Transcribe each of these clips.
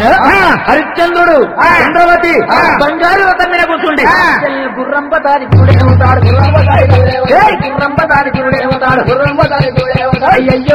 హరిశ్చంద్రుడు చంద్రవతి బంగారు ఒక మీద కూర్చుండి గుర్రంపదాది గుడేవుతాడు గుర్రంపదాది గుడేవుతాడు అయ్యయ్యో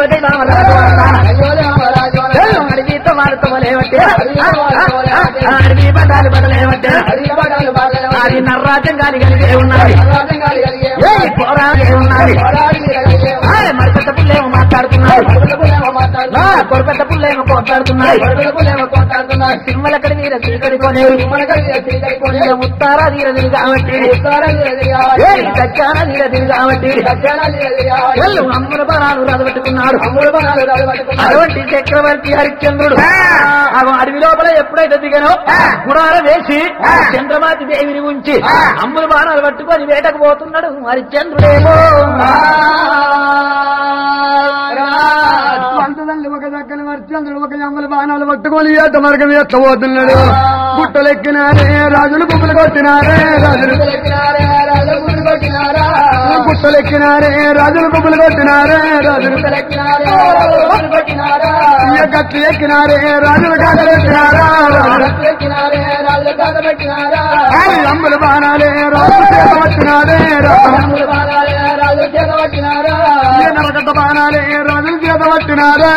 అడిగితో వాడుతోలేవట్టే అడిగి బదాలు బదలేవట్టే అది నర్రాజం గాలి కలిగే ఉన్నది ఏ పోరాగే ఉన్నది మరిపెద్ద పుల్లేమో మాట్లాడుతున్నాడు కొరపెద్ద పుల్లేమో కొట్లాడుతున్నాడు సింహలక్కడి వీర చీకడి కొనేరు ముత్తారా తీర తిరిగి కాబట్టి ఏ సత్యాన తీర తిరిగి కాబట్టి ఎల్లు అమ్ముల బలాలు రదబెట్టుకున్నాడు అటువంటి చక్రవర్తి హరిశ్చంద్రుడు ఆ అడవి లోపల ఎప్పుడైతే దిగనో గుడాల వేసి చంద్రమాతి దేవిని ఉంచి అమ్ముల బాణాలు పట్టుకొని వేటకు పోతున్నాడు హరిశ్చంద్రుడేమో పంచదండ్రి ఒక దక్కని మర్చంద్రుడు ఒక ఎమ్మల బాణాలు పట్టుకొని ఏత మార్గం ఎత్తబోతున్నాడు గుట్టలెక్కినారే రాజులు గుబ్బలు కొట్టినారే రాజులు గుట్టలెక్కినారే రాజులు గుబ్బలు కొట్టినారే రాజులు ఇయ్య గట్లు ఎక్కినారే రాజులు కాదలెక్కినారా రాజులు అమ్మల బాణాలే రాజులు చేత పట్టినారే రాజులు నరకత బాణాలే రాజులు చేత పట్టినారా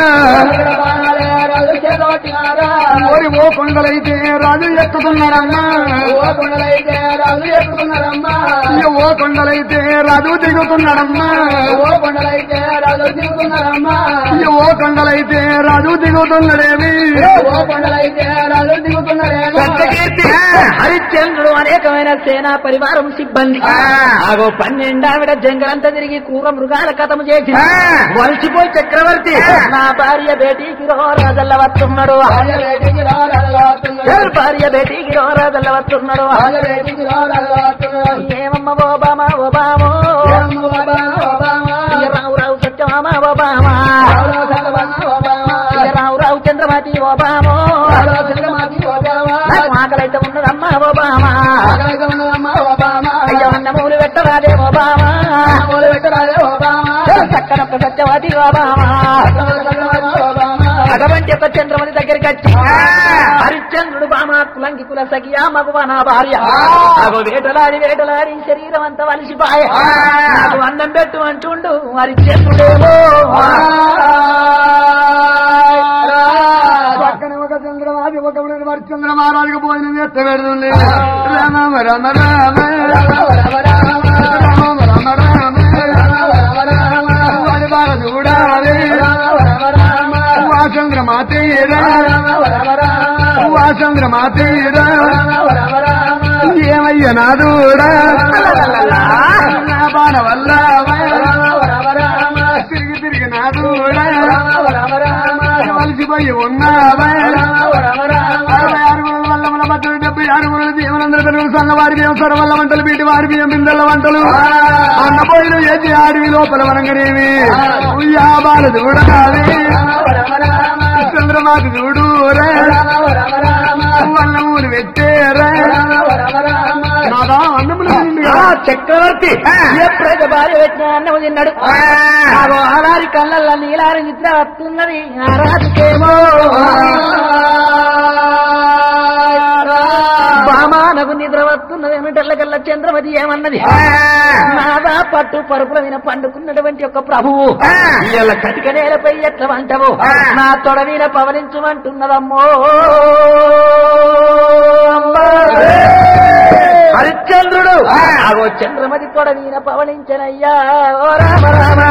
ఓరి ఓ కొండలైతే రాజు ఎక్కుతున్నారన్నా ఇయ్య ఓ కొండలైతే రాజు దిగుతున్నాడమ్మా ఇయ్య ఓ కొండలైతే రాజు దిగుతున్నాడేమి సత్యకీర్తి హరిశ్చంద్రుడు అనేకమైన సేనా పరివారం సిబ్బంది ఆగో పన్నెండావిడ జంగలంతా తిరిగి కూర మృగాల కథము చేసి వలసిపోయి చక్రవర్తి నా భార్య బేటీకి రో రాజల్ల వస్తున్నాడు భార్య బేటీకి రో రాజల్ల వస్తున్నాడు ఏమమ్మ ఓబామా ఓబామో ఇయ్య రావు రావు సత్యమామ ఓబామా ఇయ్య రావు రావు చంద్రమతి ఓబామో నాకు ఆకలైతే ఉన్నదమ్మా ఓబామా అయ్యో అన్నమూలు పెట్టరాదే ఓబామా చక్కనొక్క సత్యవతి ఓబామా అటువంటి ఒక చంద్రమణి దగ్గరికి వచ్చి హరిశ్చంద్రుడు బామ కులంకి కుల సఖియా మగువ నా భార్య నాకు వేటలాడి వేటలాడి శరీరం అంతా వలిసిపాయ నాకు అన్నం పెట్టు అంటుండు హరిశ్చంద్రుడేమో పక్కన ఒక చంద్రమాది ఒక మరిచంద్ర మహారాజుకు భోజనం ఎత్త పెడుతుంది రామ రామ రామ రామ రామ రామ వాడి బాగా చూడాలి వాచంద్ర మాతీరా వాచంద్ర మాతీరా ఏమయ్య నాదూడా నా బాణ వల్ల తిరిగి తిరిగి నాదూడా మలిసిపోయి ఉన్నావా అరవై ఆరు గుణాల వల్ల మన బట్టలు డెబ్బై ఆరు గుణాలు జీవనందరూ పెరుగు సంఘ వారి బియ్యం సొర వల్ల వంటలు బీటి వారి బియ్యం బిందెల వంటలు అన్నపోయిన ఏది ఆడివి లోపల వరంగనేవి ఉయ్యాబాలు చూడాలి చంద్రమాత చూడు రే వన్నమూరు పెట్టేరే నాదా అన్నములు ఆ చక్రవర్తి ఎప్పుడైతే భార్య పెట్టిన అన్నం తిన్నాడు ఆగో ఆరారి కళ్ళల్లో నీలారి నిద్ర వస్తున్నది ఆ రాజుకేమో బామానకు నిద్ర వస్తున్నది ఏమిటల్లకల్లా చంద్రమతి ఏమన్నది నాదా పట్టు పరుపుల మీద పండుకున్నటువంటి ఒక ప్రభువు ఇవాళ కటిక నేలపై ఎట్ల వంటవు నా తొడ మీద పవలించమంటున్నదమ్మో అమ్మా. హరిశ్చంద్రుడు అగో చంద్రమతి తొడ మీద పవలించనయ్యా ఓ రామ రామ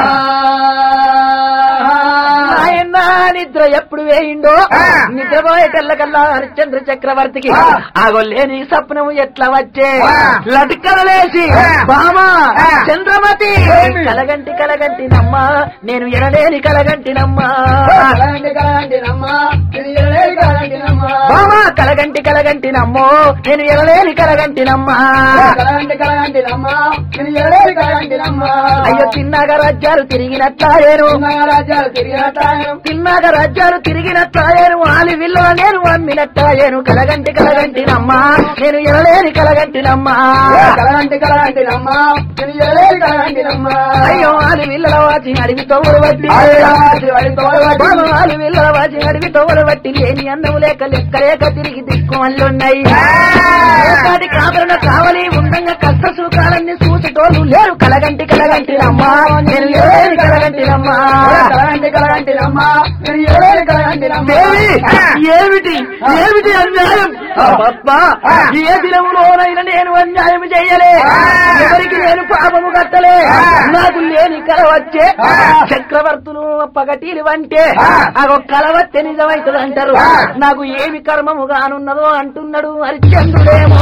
నాయన నిద్ర ఎప్పుడు వేయిండో నిద్రపోయేటల్లకల్లా హరిశ్చంద్ర చక్రవర్తికి ఆగో లేని సప్నము ఎట్లా వచ్చే లటికలలేసి బామా చంద్రమతి కలగంటి కలగంటి నమ్మా నేను ఎనలేని కలగంటి నమ్మా బామా కలగంటి కలగంటి నమ్మో నేను ఎలలేని కలగంటి నమ్మా కలగంటి కలగంటి నమ్మా నేను ఎవరేది కలగంటి నమ్మా అయ్యో తిన్నాక రాజ్యాలు తిరిగినట్లాయేను రాజ్యాలు తిరిగినట్టాయను తిన్నాక రాజ్యాలు తిరిగినట్లాయేను ఆలి విల్లువ నేను అమ్మినట్లాయేను కలగంటి కలగంటి నమ్మా నేను ఎలలేని కలగంటి నమ్మా కలగంటి కలగంటి నమ్మా నేను ఎవరేది కలగంటి నమ్మా అయ్యో ఆలి విల్లల వాచి అడిగి తోడు బట్టి బాబు ఆలి విల్లల వాచి అడిగి తోడు బట్టి లేని అన్నము లేక లెక్క లేక తిరిగి దిక్కుమల్లున్నాయి ఏకాది కాపురన కావలి ఉండంగా కష్ట సుఖాలన్నీ చూసేటోళ్ళు లేరు కలగంటి కలగంటి నమ్మా నేను ఎలలేని కలగంటి నమ్మా కలగంటి కలగంటి నమ్మా నేను ఎవరేది కలగంటి నమ్మా దేవి, ఏమిటి ఏమిటి అన్యాయం అబ్బా, ఏ దినములోనైనా నేను అన్యాయం చెయ్యలే ఎవరికి నేను పాపము కట్టలే నాకు లేని కల వచ్చే చక్రవర్తులు పగటీలు అంటే అగో కల వస్తే నిజమైతుంది అంటారు నాకు ఏమి కర్మము కానున్నదో అంటున్నాడు హరిశ్చంద్రుడేమో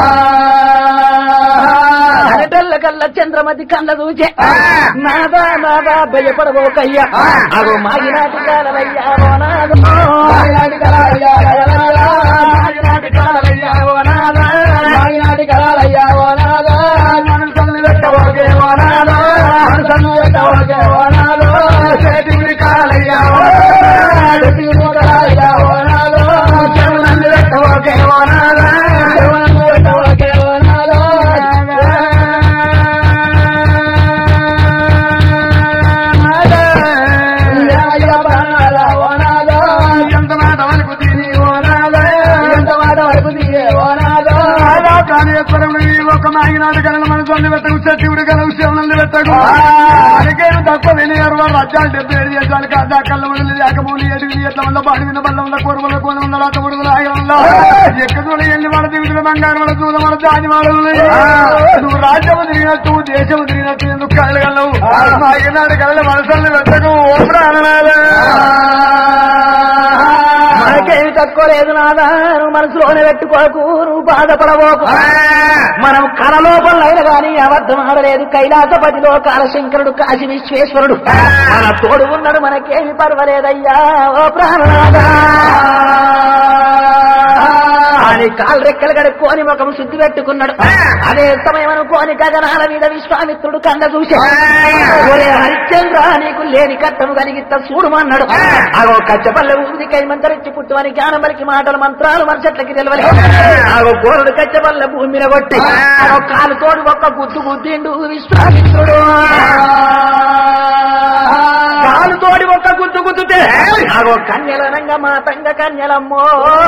అనటల్ల కల్ల చంద్రమతి కళ్ళ చూచే నాదా నాదా భయపడబోకయ్యా అగో మాగినాటి కాలవయ్యా ఓ నాదో మాగినాటి కలగయ్యా మాగినాటి కాలవయ్యా ఓ నాదా మాగినాటి కలగయ్యా ఓ నాదా మనసుల్ని పెట్టబోకే ఓ నాదా మనసుల్ని పెట్టబోకే ఓ నాదో చేతికి కాలయ్యా ఓ నాదో చేతికి కాలయ్యా ఓ నాదో చెవులన్నీ పెట్టబోకే ఓ నాదా చెవులన్నీ పెట్టబోకే ఓ నాదో ఎంత మాట వరకు తిని ఓనాదో ఎంత మాట వరకు తినే ఓనాదో కాళేశ్వరం ఒక మాగినాడు కలను మనసు పెట్టకు శివుడు కలవు శివనందు పెట్టకు అడిగేను తక్కువ వినియరు రాజ్యాలు డెబ్బై ఏడు దేశాలు కాదా కళ్ళ మంది లేకమూలి ఎదుగు ఎట్ల వల్ల బాడి విన్న బల్ల వల్ల కూరవల్ల కోన వల్ల రాత ఉడుగుల ఆగల ఎక్కడ ఎన్ని మన దిగుతున్న బంగారు మన చూడ మన జాతి మాడలు నువ్వు రాజ్యము తిరిగినట్టు దేశము తిరిగినట్టు ఎందుకు కలగలవు మాగినాడు కళ్ళ మనసుల్ని పెట్టకు ఓ ప్రాణనాథ మనకేమి తక్కువ లేదు నాదా నువ్వు మనసులోనే పెట్టుకోకు నువ్వు బాధపడబోకు మనం కళ లోపలైన గాని అబద్ధం ఆడలేదు కైలాసపతిలో కాలశంకరుడు కాశీ విశ్వేశ్వరుడు మన తోడు ఉన్నాడు మనకేమి పర్వాలేదయ్యా ఓ ప్రాణనాథా అని కాలు రెక్కలు కడుక్కొని ముఖం శుద్ధి పెట్టుకున్నాడు అదే సమయం అనుకోని గగనాల మీద విశ్వామిత్రుడు కంద చూసి ఒరే హరిశ్చంద్ర నీకు లేని కట్టము కలిగిత్త చూడమన్నాడు అగో కచ్చపల్లె ఊది కైమంతరిచ్చి పుట్టువని జ్ఞానం పలికి మాటలు మంత్రాలు మనుషట్లకి తెలవలే అగో గోరుడు కచ్చపల్లె భూమి మీద కొట్టి అగో కాలు తోడు ఒక్క గుద్దు గుద్దిండు విశ్వామిత్రుడు కాలు తోడి ఒక్క గుద్దు గుద్దుతే అగో కన్యలనంగా మా తంగ కన్యలమ్మో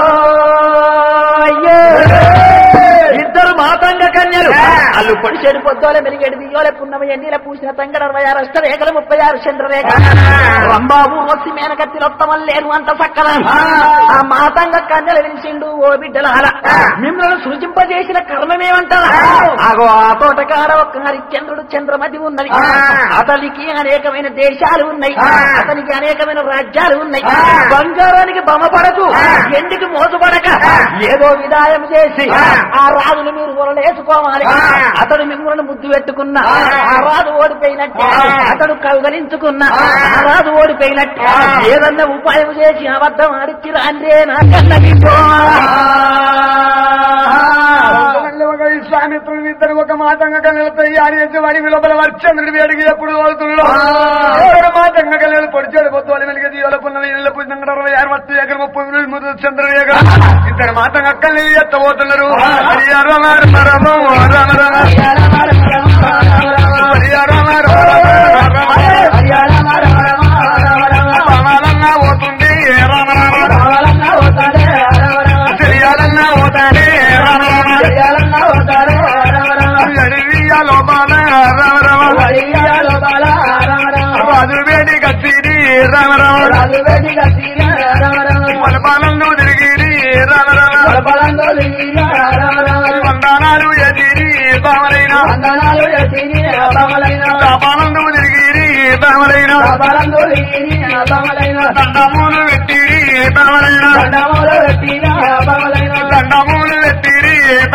అయ్యో ఇద్దరు మాతంగ కన్యలు అల్లు పొడి చెడు పొద్దోలే మెరిగేడు దియోలే పున్నమ ఎన్నిల పూసిన తంగడ అరవై ఆరు అష్టరేఖలు ముప్పై ఆరు చంద్రరేఖ రంబాబు వచ్చి మేనకత్తి రొత్తమని లేరు అంత సక్కల ఆ మాతంగ కన్యలు విలిచిండు ఓ బిడ్డల అలా మిమ్మల్ని సూచింపజేసిన కర్మమేమంటారా ఆగో ఆ తోటకాడ ఒక్క హరిశ్చంద్రుడు చంద్రమతి ఉన్నది అతనికి అనేకమైన దేశాలు ఉన్నాయి అతనికి అనేకమైన రాజ్యాలు ఉన్నాయి బంగారానికి బొమ్మపడకు ఎందుకు మోసపడక ఏదో విదాయం చేసి ఆ రాజును మీరు వరలేసుకోవాలి అతడు మిమ్మల్ని ముద్దు పెట్టుకున్న ఆ రాజు ఓడిపోయినట్టే అతడు కౌగలించుకున్న ఆ రాజు ఓడిపోయినట్టే ఏదన్నా ఉపాయం చేసి అబద్ధం ఆడిచ్చి రాండ్రే నా కన్న ఒక విశ్వామిత్రుడు ఇద్దరు ఒక మాతంగా కళ్ళతో తయారు చేసి వాడి లోపల వర్చంద్రుడి వేడికి ఎప్పుడు వెళ్తున్నాడు మాతంగా కళ్ళు పొడిచాడు పొద్దు వాళ్ళు వెలిగి దీవుల పున్న ఇళ్ళ పుణ్యంగా అరవై ఆరు వస్తు ఎకర ముప్పై రోజులు ముద్దు చంద్రరేఖ ఇద్దరు మాతంగా కళ్ళు ఎత్తబోతున్నారు హరియా రమ రమ రమ రమ రమ హరియా రమ రమ రమ పవనంగా పోతుంది రామ రామ తెలియాలన్నా పోతాడే రామ రామ అడివియా లోపాల రామ రామ రాజు వేడి కచ్చిరి రామ రామ వలపాలను తిరిగిరి రామ రామ వందనాలు ఎదిరి బామలైన పాపాలను తిరిగిరి బామలైన దండములు పెట్టిరి బామలైన దండములు పెట్టిరి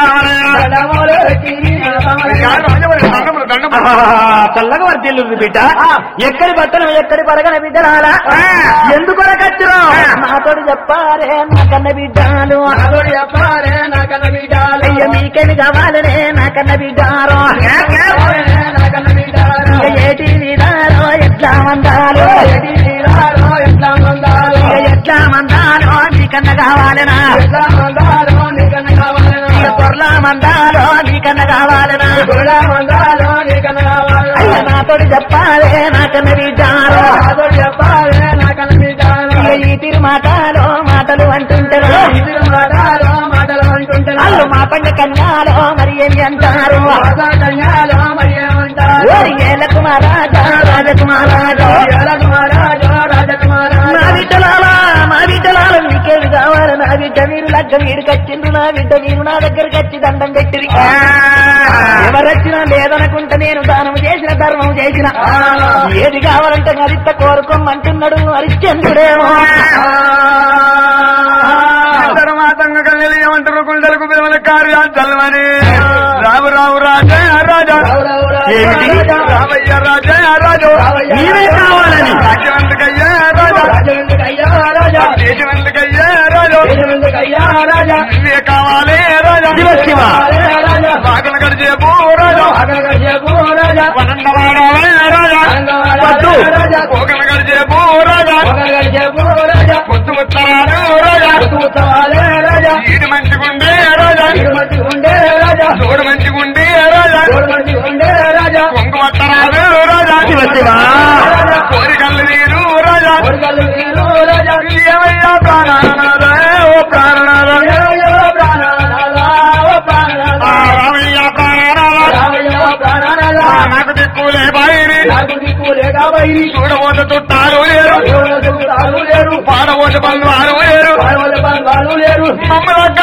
బామలైన దండములు చల్లగా వర్దిల్లుంది బిడ్డ ఎక్కడి బట్టలు ఎక్కడి పరగన బిడ్డ రాలా ఎందుకు రకచ్చురా నాతోడు నాతోటి చెప్పారే నా కన్న బిడ్డాలు నాతోటి చెప్పాలే నా కన్న బిడ్డాలు అయ్య మీకేమి కావాలనే నా కన్న బిడ్డారో చెప్పాలే నా కన్న బిడ్డాలు ఇక ఏటి విధాలో ఎట్లా మందాలు ఎడి తీరాలో ఎట్లా మందాలు ఇక ఎట్లా మందాలో నీకన్న కావాలనా ఎట్లా మందాలు నీకన్న కావాలనా ఇక పొర్లా మందాలో నీకన్న కావాలనా గురుడా మందాలు నీకన్న కావాలనా అయ్య నాతోటి చెప్పాలే నా కన్న బిడ్డారో నాతోటి చెప్పాలే నా కన్న బిడ్డాలు ఇక ఈ తిరు మాటలో మాటలు అంటుంటారు ఇద్దరు మాటలు మాటలు అంటుంటారు వాళ్ళు మా పండ కన్యాలో మరి ఏమి అంటారు మాతా కన్యాలు మరి ఏమంటారు ఓరి ఏల కుమారాజా రాజకుమారాజా రాజకుమారాజు నా రాజకుమారాజు బిడ్డలాలా మా బిడ్డలాల మీకేమి కావాలి నా బిడ్డ మీరు లగ్గ వీడికి వచ్చిండ్రు నా బిడ్డ మీరు నా దగ్గరికి వచ్చి దండం పెట్టిరి ఎవరొచ్చినా లేదనుకుంటే నేను దానం చేసిన ధర్మం చేసిన ఏది కావాలంటే అరిత్త కోరుకోమంటున్నాడు హరిశ్చంద్రుడేమో ఇద్దరు మాతంగ కన్నెలు ఏమంటారు కుండలకు పిలవల కార్యాలు చల్లమని రావు రావు రాజా రాజా ఏమిటి? రామయ్య రాజా రాజు నీవే కావాలని. రాజ్యవంతుకయ్యా రాజా దేశవంతుకయ్యా రాజు నువ్వే కావాలి రాజా శివ శివ. బాగున గడిచేపు రాజా వనందవాడవే రాజా వద్దు. పోగన గడిచేపు రాజా పొత్తు ముత్తరాడు రాజా ఈడు మంచిగుండే రాజా చూడు మంచిగుండే రాజా కొంగు వత్తరాడు రాజా శివ శివ. కోరికల్లు నీరు రాజా ఏమయ్యా ప్రాణనాథ ఓ ప్రాణనాథ ఆ రామయ్య ప్రాణనాథ ఆ నాకు దిక్కులే బాయిని చూడబోత చుట్టాలు లేరు పాడబోత బంధువాలు లేరు మమ్మల్ని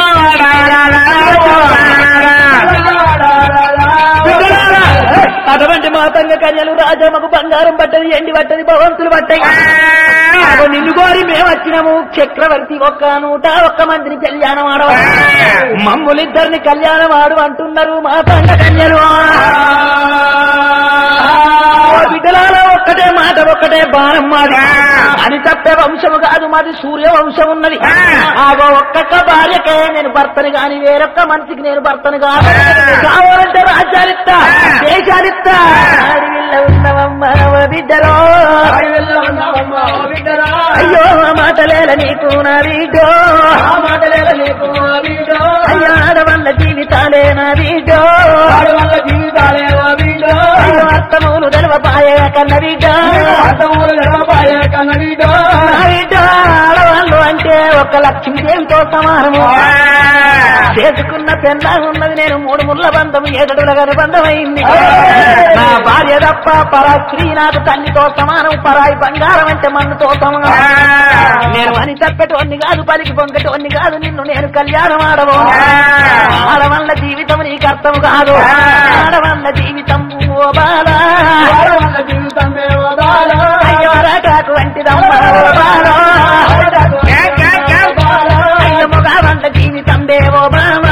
బిడ్డలారా, అటువంటి మాతంగ కన్యలు రాజమ్మకు బంగారం పట్టది ఎండి పట్టది భవంతులు పట్టాయి అగో నిన్ను కోరి మేము వచ్చినాము చక్రవర్తి ఒక్క నూట ఒక్క మందిని కళ్యాణం ఆడవ మమ్ములిద్దరిని కళ్యాణం ఆడు అంటున్నారు మా పండ కన్యలు ఓ బిడ్డలారా ఒక్కటే మాట ఒక్కటే బాణం మాది అని తప్పే వంశము కాదు మాది సూర్య వంశం ఉన్నది ఆగో ఒక్కొక్క భార్యకే నేను భర్తని గాని వేరొక్క మనిషికి నేను భర్తని కాదు కావాలంటే రాజ్యాలిస్తా దేశాలిస్తా అడవిల్ల ఉన్నవమ్మ ఓ బిడ్డలో అయ్యో ఆ మాటలేల నీకు నా బిడ్డో అయ్యో ఆడవాళ్ళ జీవితాలే నా బిడ్డో అయ్యో అర్థములు తెలవపాయ కన్న బిడ్డ నా బిడ్డ ఆడవాళ్ళు అంటే ఒక లక్ష్మీదేవితో సమానము చేసుకున్న పెన్నా ఉన్నది నేను మూడు ముళ్ళ బంధం ఏదడుల గారి బంధమైంది నా భార్య తప్ప పరా స్త్రీ నాకు తల్లితో సమానం పరాయి బంగారం అంటే మన్నుతో సమానం నేను అని తప్పటోన్ని కాదు పలికి పొంగటోన్ని కాదు నిన్ను నేను కళ్యాణం ఆడవు ఆడవల్ల జీవితం నీకు అర్థం కాదు ఆడవల్ల జీవితం ఓ బాల అయ్యో రాటాకు వంటిదమ్మ ఓ బాల అయ్య మొగవల్ల జీవితం దేవో బామా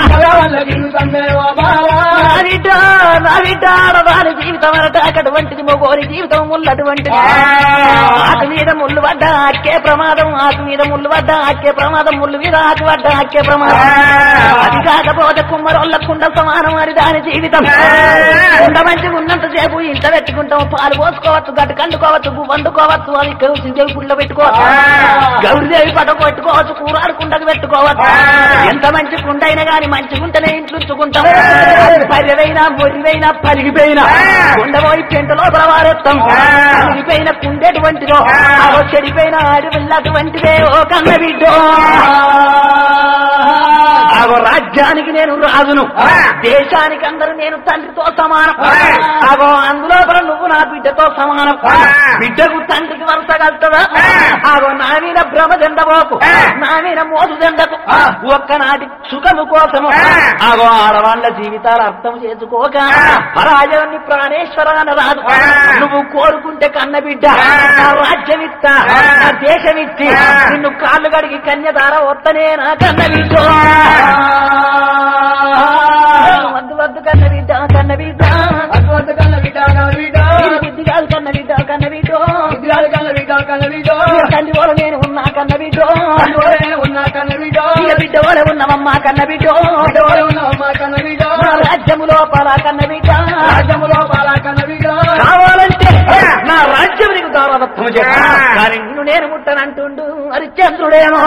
నా బిడ్డ నా బిడ్డ ఆడవారి జీవితం అనట అటువంటిది మొగోరి జీవితం ముళ్ళటువంటిది ఆకు మీద ముళ్ళు పడ్డ అక్కే ప్రమాదం ఆకు మీద ముళ్ళు పడ్డ అక్కే ప్రమాదం ముళ్ళు మీద ఆకు పడ్డ అక్కే ప్రమాదం అది కాకపోతే కుమ్మరోళ్ళ కుండ సమానం అని దాని జీవితం కుండ మంచిగా ఉన్నంత సేపు ఇంత పెట్టుకుంటాం పాలు పోసుకోవచ్చు గట్టు కండుకోవచ్చు గువ్వ వండుకోవచ్చు అది కౌసిందేవి పుల్ల పెట్టుకోవచ్చు గౌరీదేవి పటం పెట్టుకోవచ్చు కూరాడుకుండకు పెట్టుకోవచ్చు ఎంత మంచి కుండ అయినా గాని మంచిగా ఉంటేనే ఇంట్లుంచుకుంటాం పర్యవైనా మొరివైనా పలిగిపోయినా కుండ పోయి పెంట లోపల వారెత్తాం పలిగిపోయిన కుండెటువంటిదో అవో చెడిపోయిన అడవిల్లటువంటిదే ఓ కన్న బిడ్డో ఆగో రాజ్యానికి నేను రాజును దేశానికి అందరూ నేను తండ్రితో సమానం ఆగో అందులో నువ్వు నా బిడ్డతో సమానం బిడ్డకు తండ్రికి వరుస కలుతుందా ఆగో నా మీద భ్రమ చెందబోకు నా మీద మోసు చెందకు ఒక్కనాటి సుఖము కోసము ఆగో ఆడవాళ్ళ జీవితాలు అర్థం చేసుకోక పరాజయాన్ని ప్రాణేశ్వర అని రాదు నువ్వు కోరుకుంటే కన్న బిడ్డ నా రాజ్యమిత్తా నా దేశమిచ్చి నిన్ను కాళ్ళు గడిగి కన్యదార వద్దనే నా కన్న బిడ్డ వద్దు వద్దు కన్న బిడ్డ కన్న బిడ్డ ఇది బుద్ధి కాదు కన్న బిడ్డ కన్న బిడ్డ తండ్రి కూడా నేను ఉన్నా కన్న బిడ్డ కన్న బిడ్డ నా రాజ్యము లోపల కన్న బిడ్డ కావాలంటే నా రాజ్యం నీకు దారాదత్వం చేస్తా కానీ నిన్ను నేను ముట్టనంటుండు హరిశ్చంద్రుడేమో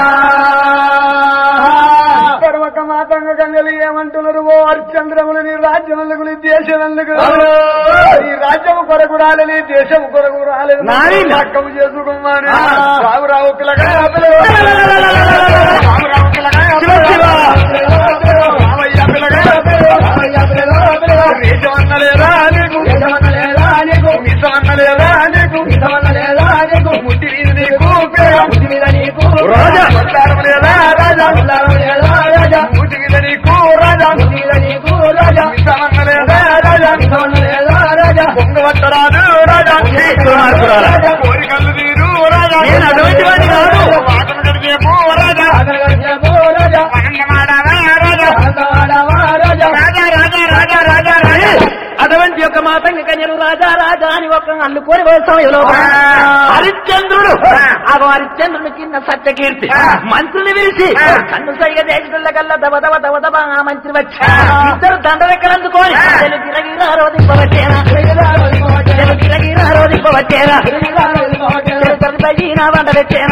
ఒక మాతంగ గంగలు ఏమంటున్నారు ఓ హరిశ్చంద్రములు నీ రాజ్యములకు నీ దేశములకు ఈ రాజ్యము కొరకు రాలేదు నీ దేశం కొరకు రాలేదు నాయన. పక్కము చేసుకోమని ఆ. రావు రావు పిల్లగా పిల్లగా. రావు రావు పిల్లగా శివ శివ. రావయ్య పిల్లగా పిల్లగా. దేశమన్నలేదా నీకు మిసమన్నలేదా నీకు ముట్టి మీద నీకు రాజా. బంగారం లేదా రాజా ముట్టి మీద నీకు రాజా మిసమన్నలేదా రాజా పొంగవట్టరాదు రాజా దుర్మార్గురాలా. కోరికలు తీరు రాజా నేను అటువంటి వాడిని కాదు. మాటలు గడిపేమో రాజా ఆనందమాడావా రాజా రాజా రాజా రాజా రాజా రాజా అటువంటి యొక్క మాతంగ కన్యలు రాజా రాజా అని ఒక అల్లుకొని పోయే సమయంలో హరిశ్చంద్రుడు ఆ హరిశ్చంద్రుని కింద సత్యకీర్తి మంత్రులు పిలిచి కన్ను సైగ దేశంలో కల్లా దవ దవ దవ దవ ఆ మంత్రి వచ్చి ఇద్దరు దండరెక్కలు అందుకొని తెలుగు గిరగిర ఆరోధింపవచ్చేనా తెలుగు గిరగిర ఆరోధింపవచ్చేనా నా వంట పెట్టేనా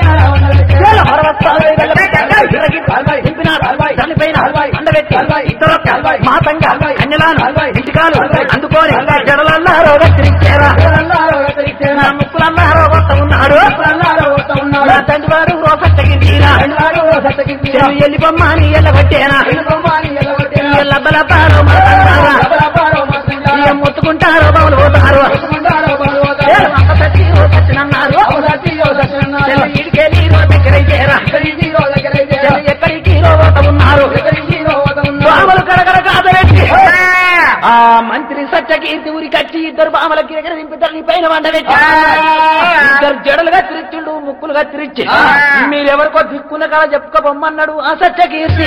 మాతంగా కన్యలాను ఇంటికాలు అందుకోని జడలల్లా రోగతిరిచ్చారా నా ముక్కులల్లా రోగొత్త ఉన్నాడు నా తండ్రి వాడు రోసట్టకి తీరా ఎల్లిపమ్మ అని ఎల్లగొట్టేనా ఎల్లబ్బలబ్బారో మాతంగారా ఇక ముట్టుకుంటారో బౌలు పోతారు అమ్మ సచ్చి రో సచ్చినన్నారు ఇడికెళ్ళి రో దగ్గర చేరా ఎక్కడికి రో పోత ఉన్నారు బామలు కడగడ కాదరెట్టి ఆ మంత్రి సత్యకీర్తి ఊరికి వచ్చి ఇద్దరు బామల గిరగిర దింపిద్దరు నీ పైన వంట పెట్టి ఇద్దరు జడలుగా తిరిచిండు ముక్కులుగా తిరిచి మీరెవరికో దిక్కున్న కాడ చెప్పుకోబొమ్మన్నాడు ఆ సత్యకీర్తి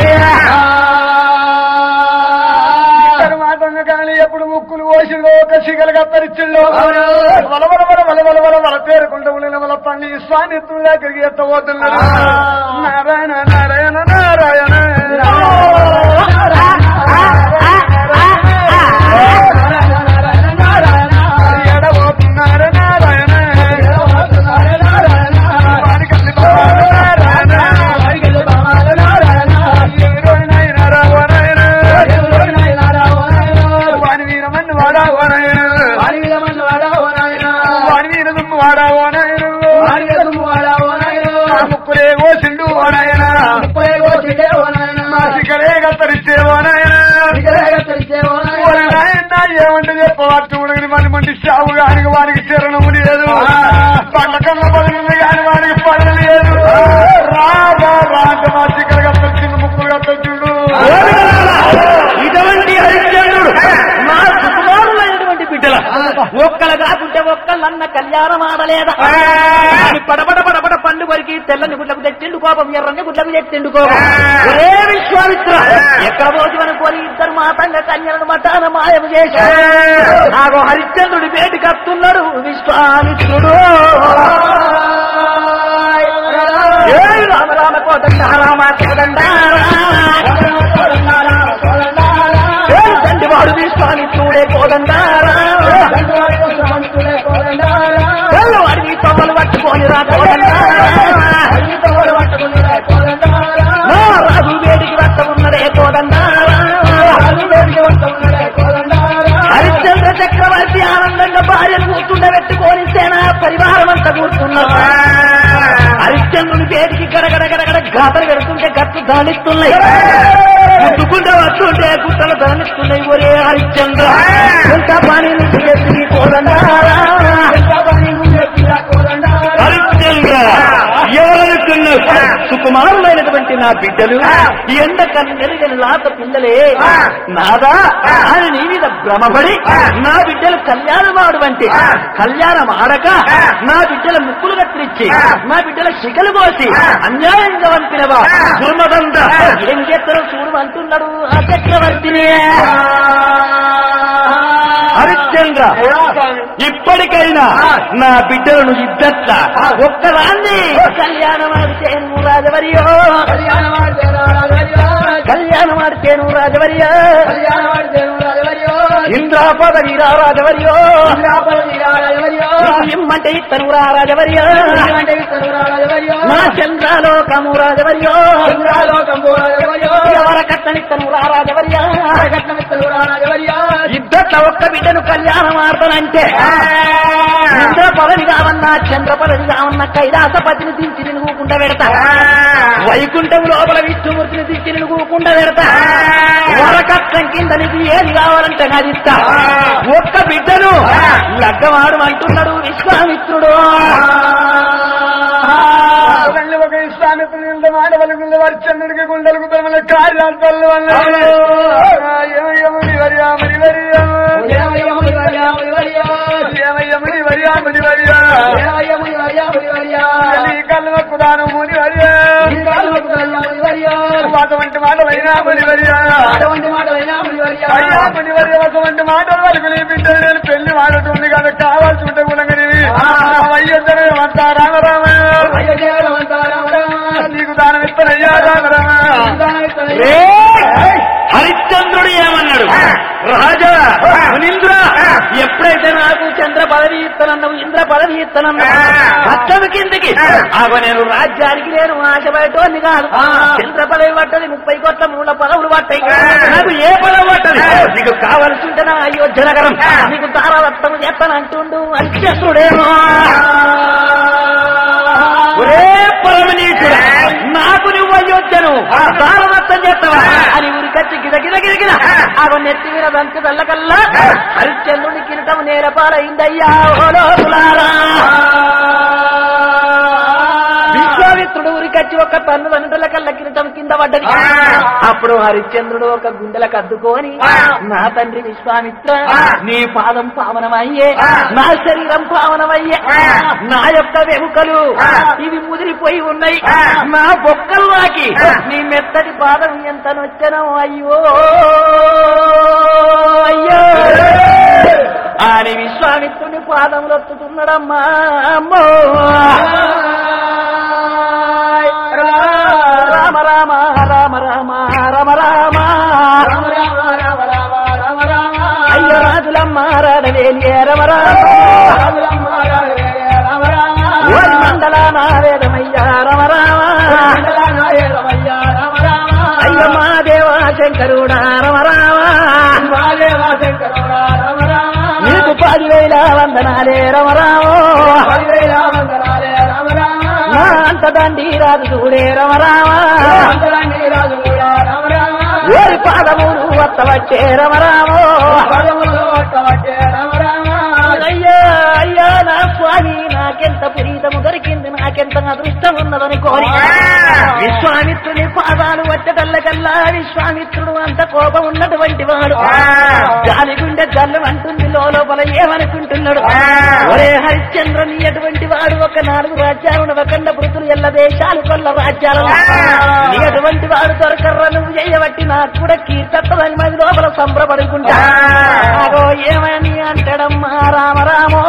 తర్వాత కానీ ఎప్పుడు ముక్కులు ఓసిలో ఒక సిగలు కత్తరిచ్చిళ్ళు వల వల వల వల వల వల వల పేరుకుంటూ ఉండిన వల పండి స్వామిత్రుల దగ్గరికి ఎత్తబోతున్నారు నారాయణ నారాయణ నారాయణ ఎడబోతున్నారు నారాయణ వారి కల్లి నారాయణ ఎవరో నాయన రావో నాయన వాని వీరమన్ను వాడావో నాయన వాని వీర దుమ్ము వాడావో నాయన నా ముక్కులే ఓసిండు ఓ నాయన మా సిగలే కత్తరిస్తేవో నాయన ఓరి నాయన ఏమంటే చెప్పవచ్చు ఉడగని మన మంది చావు గానికి వానికి చరణము లేదు పండ్ల కన్న పదవి గాని వానికి పదవి లేదు రా రా రా అంటే మా సిగలు కత్తరిచిండు ముక్కులు కత్తరిచిండు ఇటువంటి హరిశ్చంద్రుడు నా సుకుమారులైనటువంటి బిడ్డల ఒక్కలు కాకుంటే ఒక్కళ్ళన్న కళ్యాణం ఆడలేదా అని పడబడ పడబడ పండు వరకు తెల్లని గుడ్లకు తెచ్చిండు కోపం ఎర్రని గుడ్లకు తెచ్చిండు కోపం ఒరే విశ్వామిత్ర ఎక్కడ పోతి అనుకోని ఇద్దరు మాతంగ కన్యలను మఠాన మాయం చేశారు నాకు హరిశ్చంద్రుడి పేటి కత్తున్నాడు విశ్వామిత్రుడు ఏ రామ రామ కోదండ రామ కోదండ తండ్రి వాడు విశ్వామిత్రుడే కోదండారా వాడిని తొమ్మలు పట్టుకొని రా కోదండారా నా రాజు వేడికి వట్ట ఉన్నదే కోదండారా హరిశ్చంద్ర చక్రవర్తి ఆనందంగా భార్యను కూర్చుండబెట్టుకొని సేన పరివారం అంతా కూర్చున్నారు హరిశ్చంద్రుని పేటికి గడగడ గడగడ గాతలు పెడుతుంటే గట్టు దానిస్తున్నాయి ముట్టుకుంటే వస్తుంటే గుట్టలు దానిస్తున్నాయి ఒరే హరిశ్చంద్ర ఎంత పని నుంచి ఎత్తి కోదండారా హరిశ్చంద్ర ఎవరనుకున్నావు సుకుమారులైనటువంటి నా బిడ్డలు ఎండ కన్నెరిగని లాత పిల్లలే నాదా అని నీ మీద భ్రమపడి నా బిడ్డలు కళ్యాణమాడు అంటే కళ్యాణం ఆడక నా బిడ్డల ముక్కులు కత్తిరించి నా బిడ్డల శిఖలు పోసి అన్యాయంగా వంపినవా దుర్మదంత ఏం చేస్తారో చూడు అంటున్నాడు ఆ చక్రవర్తిని హరిశ్చంద్ర ఇప్పటికైనా నా బిడ్డలను ఇద్దట్ల ఒక్కదాన్ని కళ్యాణం ఆడితే రాజవరియో పట్టేను రాజవర్య కళ్యాణవాడితేను రాజవర్యో ఇంద్రా పదవీరా రాజవర్యో ఇంద్రాపతి రాజవర్యో ఇమ్మంటే ఇత్తను రా రాజవర్య అంటే విత్తను రాజవర్యో నా చంద్రాలోకము రాజవర్యో ఇంద్రాలోకంబు రాజవర్యో ఎవర కట్టనిత్తను రా రాజవర్య కట్నం విత్తను రాజవర్యో ఇద్దట్ల ఒక్క బిడ్డను కళ్యాణం ఆడతానంటే ఇంద్ర పదవి కావన్నా చంద్ర పదవి కావన్నా కైలాసపతిని దించి నిలుగుకుండా పెడతా వైకుంఠం లోపల విష్ణుమూర్తిని దించి నిలుగుకుండా పెడతా వరకట్నం కింద నీకు ఏది కావాలంటే నాది ఇస్తా ఒక్క బిడ్డను లగ్గవాడు అంటున్నాడు విశ్వామిత్రుడు వెళ్ళి ఒక ఇష్టామిత్రులు మాడవలుగుండు వర్చంద్రుడికి గుండెలకు తమల కార్యాలు వల్ల ఏమయ్యముడి వరియామడి వరియా ఏమయ్యముడి వరియామడి వరియా కళ్ళు కుదాను ముని వరియా అటువంటి మాటలైనా ముని వరియా అయ్యా ముని వరి అటువంటి మాటలు వాళ్ళకి లేపించారు నేను పెళ్లి వాడటం కదా కావాల్సి ఉంటే కూడా అయ్యొద్దరు అంతా రామరామ నీకు దానం ఇస్తానయ్యా రామరామ హరిశ్చంద్రుడు ఏమన్నాడు రాజా మునీంద్ర ఎప్పుడైతే నాకు చంద్ర పదవి ఇస్తానన్నావు ఇంద్ర పదవి ఇస్తానన్నావు పచ్చమి కిందికి ఆగో నేను రాజ్యానికి నేను ఆశపడేటోని కాదు చంద్ర పదవి పట్టది ముప్పై కోట్ల మూల పదవులు పట్టాయి నాకు ఏ పదవి పట్టది నీకు కావలసి ఉంటే నా అయోధ్య నగరం నీకు తారాదత్తము చేస్తానంటుండు హరిశ్చంద్రుడేమో ఒరే పరమనీశుడా నాకు నువ్వు అయ్యొచ్చను తారదత్తం చేస్తావా అని ఊరికచ్చి గిద గిద గిద గిద ఆగో నెత్తి మీద దంచు దల్లకల్లా హరిశ్చంద్రుని కిరీటం నేలపాలైందయ్యా ఓ లోపులారా విశ్వామిత్రుడు ఊరికచ్చి ఒక తన్ను దండల కళ్ళ కిరీటం కింద పడ్డది అప్పుడు హరిశ్చంద్రుడు ఒక గుండెలకు అద్దుకొని నా తండ్రి విశ్వామిత్ర నీ పాదం పావనమయ్యే నా శరీరం పావనమయ్యే నా యొక్క వెముకలు ఇవి ముదిరిపోయి ఉన్నాయి నా బొక్కలు నాకి నీ మెత్తటి పాదం ఎంత నొచ్చనో అయ్యో అయ్యో అని విశ్వామిత్రుని పాదములు ఒత్తుతున్నాడమ్మా అమ్మో రామ రామ రామ రామ రామ రామ అయ్యో రాజులమ్మ రాడవేలి రమ రామ ఓరి మండలాన వేదమయ్యా రమ రామ అయ్యో మా దేవా శంకరుడా రమ రామ నీకు పదివేల వందనాలే రమ రామ నా అంత దండి రాజు చూడే రమ రామ ఓరి పాదములు వత్తవచ్చే రమ రామ అయ్యా అయ్యా నా స్వామి నాకెంత పురీతము దొరికింది నాకెంత అదృష్టం ఉన్నదని కోరి విశ్వామిత్రుని పాదాలు వచ్చటల్లకల్లా విశ్వామిత్రుడు అంత కోపం ఉన్నటువంటి వాడు గాలి గుండె జల్లు అంటుంది లోపల ఏమనుకుంటున్నాడు ఒరే హరిశ్చంద్రుని ఎటువంటి వాడు ఒక నాలుగు రాజ్యాలు వకండ పృతులు ఎల్ల దేశాలు కొల్ల రాజ్యాలు నీ ఎటువంటి వాడు దొరకర్ర నువ్వు చేయబట్టి నాకు కూడా కీర్తత్తదని మరి లోపల సంబరపడుకుంటా అగో ఏమని అంటాడమ్మా రామ రామో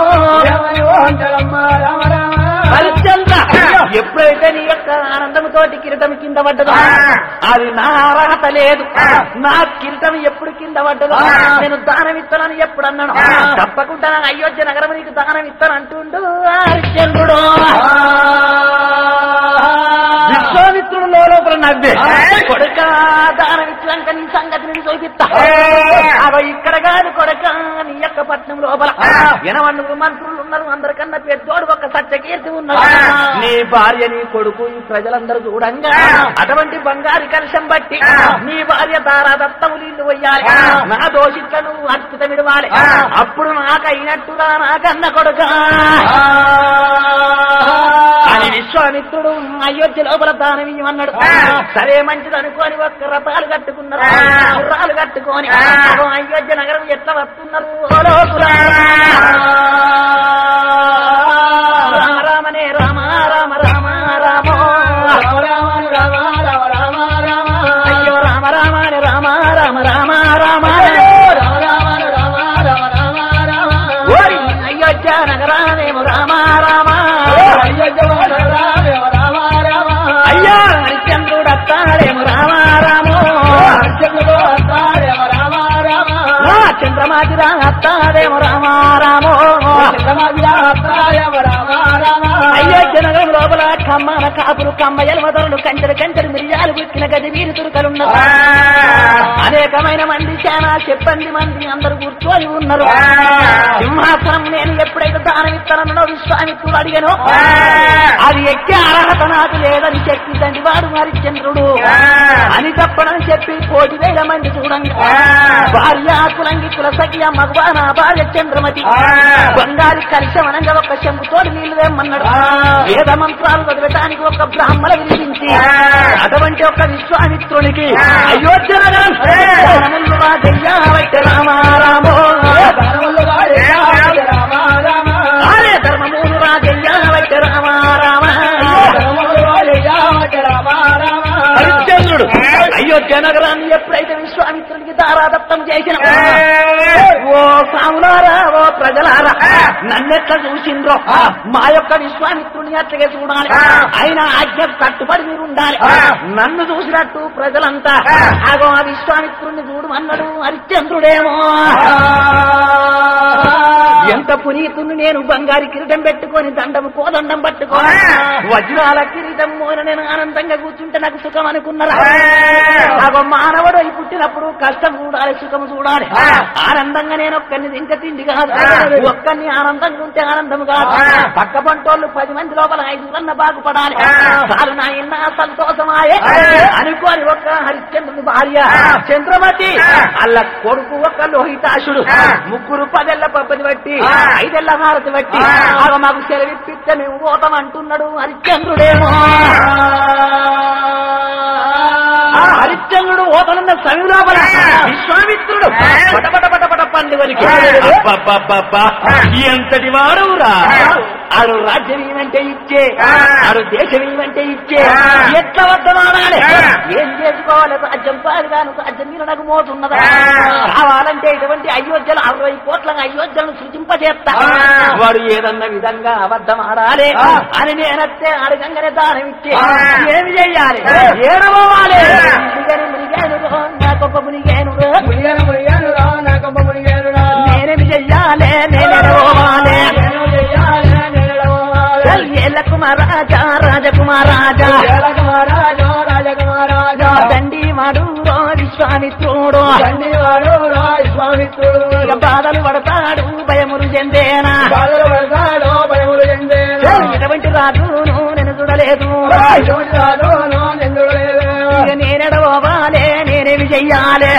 హరిశ్చంద్ర ఎప్పుడైతే నీ యొక్క ఆనందంతోటి కిరీటం కింద పడ్డదో అది నా అర్హత లేదు నా కిరీటం ఎప్పుడు కింద పడ్డదో నేను దానం ఇస్తానని ఎప్పుడు అన్నాను తప్పకుండా నా అయోధ్య నగరం నీకు దానం ఇస్తాను అంటుండు హరిశ్చంద్రుడు విశ్వామిత్రుడు లోపల నవ్వే కొడుక దానం ఇచ్చినాక నీ సంగతి నేను చూపిస్తా అగో ఇక్కడ కాదు కొడక నీ యొక్క పట్నం లోపల ఎనవన్నుగురు మంత్రులు ఉన్నారు అందరికన్నా పెద్దోడు ఒక సత్యకీర్తి ఉన్నాడు నీ భార్య నీ కొడుకు ఈ ప్రజలందరూ చూడంగా అటువంటి బంగారు కలశం బట్టి నీ భార్య దారాదత్తము నీళ్లు వయ్యాలి నా దోషిట్ల నువ్వు అర్పిత విడవాలి అప్పుడు నాకు అయినట్టుగా నాకన్న కొడుక అని విశ్వామిత్రుడు అయోధ్య లోపల దానం ఇవ్వమన్నాడు సరే మంచిది అనుకోని ఒక్క రథాలు కట్టుకున్నారు గుర్రాలు కట్టుకొని అగో అయోధ్య నగరం ఎట్లా వస్తున్నారు ఓ లోకులారా. రామ రామనే రామ రామ రామ రామో అయ్యో రామ రామానే రామ రామ రామ రామ ఓరి అయోధ్య నగరానేమో రామ రామ అయ్యా హరిశ్చంద్రుడు అత్తాడేమో రామ రామో చంద్రమాతిరా అత్తాదేమో రామా రామో అయ్యో జనగం లోపల కమ్మన కాపులు కమ్మయ్యల మొదలు కంచెలు కంచెలు మిరియాలు గుచ్చిన గది వీరి తురుకలున్నారు అనేకమైన మంది చాలా చెప్పండి మంది అందరూ కూర్చొని ఉన్నారు సింహాసనం నేను ఎప్పుడైతే దానం ఇస్తానన్నో విశ్వామిత్రుడు అడిగాను అది ఎక్కే అర్హత నాకు లేదని చెప్పి తండ్రి వాడు హరిశ్చంద్రుడు అని తప్పనని చెప్పి కోటి వేల మంది చూడండి భార్య కులంగి కుల సఖియ మగవా నా భార్య చంద్రమతి బంగారి కలిసమనంగా ఒక చెంపుతోటి నీళ్లు వేమన్నాడు వేద మంత్రాలు చదవటానికి ఒక బ్రాహ్మణ వినిపించి అటువంటి ఒక విశ్వామిత్రునికి అయోధ్య నగరం ధనములు రాజయ్యా వైద్య రామారామో ఆలయ ధర్మములు రాజయ్యా వైద్య రామారామ హరిశ్చంద్రుడు అయోధ్య నగరాన్ని ఎప్పుడైతే విశ్వామిత్రుడికి దారాదత్తం చేసిన ఓ సాములారా ఓ ప్రజలారా నన్నెట్లా చూసిండ్రో మా యొక్క విశ్వామిత్రుని అట్లాగే చూడాలి ఆయన ఆజ్ఞ కట్టుబడి మీరు ఉండాలి నన్ను చూసినట్టు ప్రజలంతా ఆగో ఆ విశ్వామిత్రుడిని చూడమన్నాడు హరిశ్చంద్రుడేమో ఎంత పునీతుని నేను బంగారు కిరీటం పెట్టుకొని దండం కోదండం పట్టుకొని వజ్రాల కిరీటం మోన నేను ఆనందంగా కూర్చుంటే నాకు సుఖం అనుకున్నారా నాకు మానవుడు అయి పుట్టినప్పుడు కష్టం చూడాలి సుఖం చూడాలి ఆనందంగా నేను ఒక్కరిని తింటే తిండి కాదు ఒక్కరిని ఆనందంగా ఉంటే ఆనందం కాదు పక్క పంటోళ్ళు పది మంది లోపల ఐదు కన్న బాగుపడాలి చాలు నా ఇన్న సంతోషమాయే అనుకోని ఒక్క హరిశ్చంద్రుని భార్య చంద్రమతి అల్ల కొడుకు ఒక లోహితాశుడు ముగ్గురు పదెళ్ళ పబ్బది బట్టి ఐదెళ్ళ హారతి బట్టి ఆగ మాకు సెలవిప్పిస్తే మేము పోతాం అంటున్నాడు హరిశ్చంద్రుడేమో ఆ హరిశ్చంద్రుడు ఓతనున్న సమయం లోపల విశ్వామిత్రుడు పటపట పటపట పండుగనికి అబ్బబ్బబ్బబ్బా, ఎంతటి వాడవురా ఆడు రాజ్యం ఏమంటే ఇచ్చే ఆడు దేశం ఏమంటే ఇచ్చే ఎట్లా వద్దమానాలి ఏం చేసుకోవాలి రాజ్యం పాలుగాను రాజ్యం మీద నాకు మోతున్నదా కావాలంటే ఇటువంటి అయోధ్యలు అరవై కోట్ల అయోధ్యలను సృజింపజేస్తా వాడు ఏదన్న విధంగా అబద్ధం ఆడాలి అని నేనత్తే అడగంగానే దానం ఇచ్చే ఏమి చెయ్యాలి ఏడవాలి మునిగాను మునిగాను రో, నా గొప్ప మునిగాను రో. నేనేమి చెయ్యాలి నేనేడవాలి ఏళ్ళ కుమారాజా రాజకుమారాజా దండి మాడు రో విశ్వామిత్రుడు ఇక బాధలు పడతాడు భయములు చెందేనా ఇటువంటి రాజును నేను చూడలేదు ఇక నేనెడవాలే నేనేమి చెయ్యాలి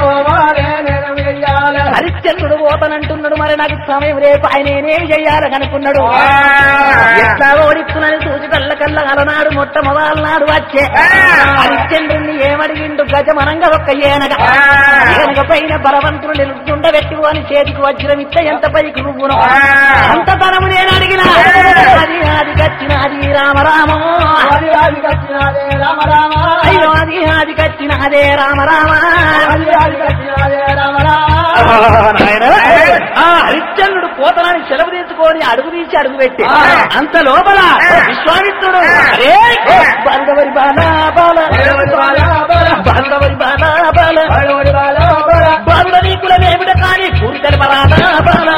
హరిశ్చంద్రుడు పోతానంటున్నాడు మరి నాకు సమయం రేపు ఆయన నేనేమి చెయ్యాలని అనుకున్నాడు ఎట్లా ఓడిస్తున్నాను చూసి కళ్ళ కళ్ళ అలనాడు మొట్టమొదలనాడు వచ్చే హరిశ్చంద్రుణ్ణి ఏమడిగిండు గజమనంగా ఒక్క ఏనగ ఏనగ పైన బలవంతుడు నిలుస్తుండబెట్టి అని చేతికి వజ్రం ఇస్తే ఎంత పైకి నువ్వును అంత ధనము నేను అడిగిన అది అది కచ్చినది రామరామో అయ్యో అది అది కచ్చినదే రామరామ ఆ హరిశ్చంద్రుడు పోతనాన్ని సెలవు తీసుకొని అడుగు తీసి అడుగు పెట్టి అంత లోపల విశ్వామిత్రుడు అరే బాలవరి బాల బాల బాలవరి బాల బాల బాలుడ నీకుల వేమిడ కాని కూరితల బరాదా బాల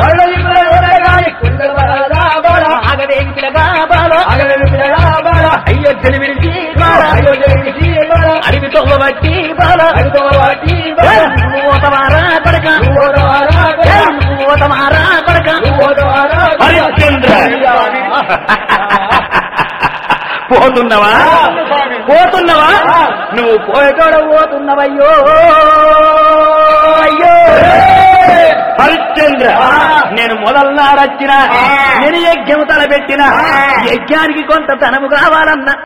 ఆగవేగి పిలగా బాల అయ్యొద్దని విడిచి బాల అడివి తొవ్వబట్టి బాల నువ్వు ఓతమారా కొడక నువ్వు ఓతమారా కొడక హరిశ్చంద్ర పోతున్నావా పోతున్నావా నువ్వు పోయేటోడ పోతున్నవయ్యో అయ్యో హరిశ్చంద్ర నేను మొదలనాడొచ్చిన నేను యజ్ఞము తలపెట్టిన యజ్ఞానికి కొంత ధనము కావాలన్నా